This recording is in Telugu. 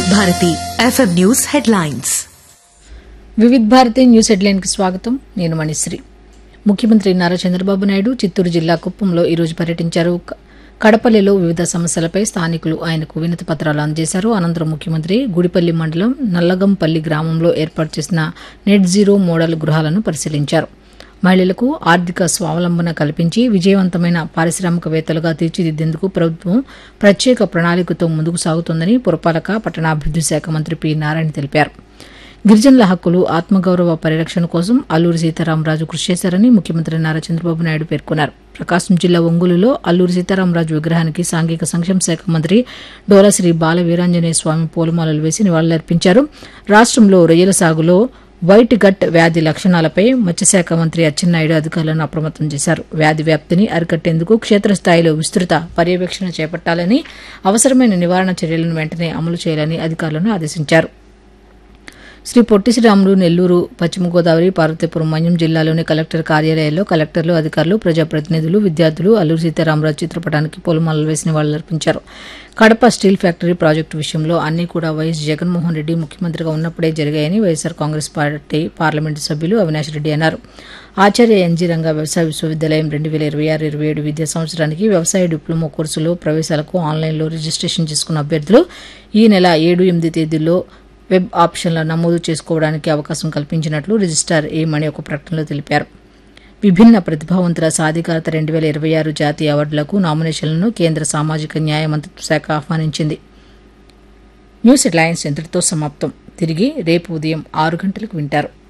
Bharati FM news headlines Vividh Bharati news హెడ్లైన్కి స్వాగతం నేను మణిశ్రీ ముఖ్యమంత్రి నారా చంద్రబాబు నాయుడు చిత్తూరు జిల్లా కుప్పంలో ఈరోజు పర్యటించారు క- కడపల్లిలో వివిధ సమస్యలపై స్థానికులు ఆయనకు వినతి పత్రాలు అందజేశారు అనంతరం ముఖ్యమంత్రి గుడిపల్లి మండలం నల్లగంపల్లి గ్రామంలో ఏర్పాటు చేసిన నెట్ జీరో మోడల్ గృహాలను పరిశీలించారు మహిళలకు ఆర్థిక స్వావలంబన కల్పించి విజయవంతమైన పారిశ్రామికవేత్తలుగా తీర్చిదిద్దేందుకు ప్రభుత్వం ప్రత్యేక ప్రణాళికతో ముందుకు సాగుతోందని పురపాలక పట్టణాభివృద్ది శాఖ మంత్రి పి నారాయణ తెలిపారు గిరిజనుల హక్కులు ఆత్మగౌరవ పరిరక్షణ కోసం అల్లూరి సీతారామరాజు కృషి చేశారని ముఖ్యమంత్రి నారా చంద్రబాబు నాయుడు పేర్కొన్నారు ప్రకాశం జిల్లా ఒంగోలులో అల్లూరి సీతారామరాజు విగ్రహానికి సాంఘిక సంక్షేమ శాఖ మంత్రి డోలశ్రీ బాల వీరాంజనేయ స్వామి పూలమాలలు వేసి నివాళులర్పించారు రాష్ట్రంలో రొయ్యల సాగులో వైట్ గట్ వ్యాధి లక్షణాలపై మత్స్యశాఖ మంత్రి అచ్చెన్నాయుడు అధికారులను అప్రమత్తం చేశారు వ్యాధి వ్యాప్తిని అరికట్టేందుకు క్షేత్రస్థాయిలో విస్తృత పర్యవేక్షణ చేపట్టాలని అవసరమైన నివారణ చర్యలను వెంటనే అమలు చేయాలని అధికారులను ఆదేశించారు శ్రీ పొట్టి శ్రీరాములు నెల్లూరు పశ్చిమ గోదావరి పార్వతీపురం మన్యం జిల్లాలోని కలెక్టర్ కార్యాలయాల్లో కలెక్టర్లు అధికారులు ప్రజాప్రతినిధులు విద్యార్థులు అల్లూరు సీతారామరాజు చిత్రపటానికి పూలమాలలు వేసిన వాళ్ళర్పించారు కడప స్టీల్ ఫ్యాక్టరీ ప్రాజెక్టు విషయంలో అన్ని కూడా వైఎస్ జగన్మోహన్ రెడ్డి ముఖ్యమంత్రిగా ఉన్నప్పుడే జరిగాయని వైఎస్సార్ కాంగ్రెస్ పార్టీ పార్లమెంటు సభ్యులు అవినాష్ రెడ్డి అన్నారు ఆచార్య ఎన్జీ రంగా వ్యవసాయ విశ్వవిద్యాలయం రెండు వేల ఇరవై ఆరు ఇరవై ఏడు విద్యా సంవత్సరానికి వ్యవసాయ డిప్లొమా కోర్సులో ప్రవేశాలకు ఆన్లైన్లో రిజిస్ట్రేషన్ చేసుకున్న అభ్యర్థులు ఈ నెల ఏడు ఎనిమిది తేదీల్లో వెబ్ ఆప్షన్ల నమోదు చేసుకోవడానికి అవకాశం కల్పించినట్లు రిజిస్టార్ ఏమని ఒక ప్రకటనలో తెలిపారు విభిన్న ప్రతిభావంతుల సాధికారత రెండు వేల ఇరవై ఆరు జాతీయ అవార్డులకు నామినేషన్లను కేంద్ర సామాజిక న్యాయ మంత్రిత్వ శాఖ ఆహ్వానించింది న్యూస్ హెడ్లైన్స్ ఇంతటితో సమాప్తం తిరిగి రేపు ఉదయం ఆరు గంటలకు వింటారు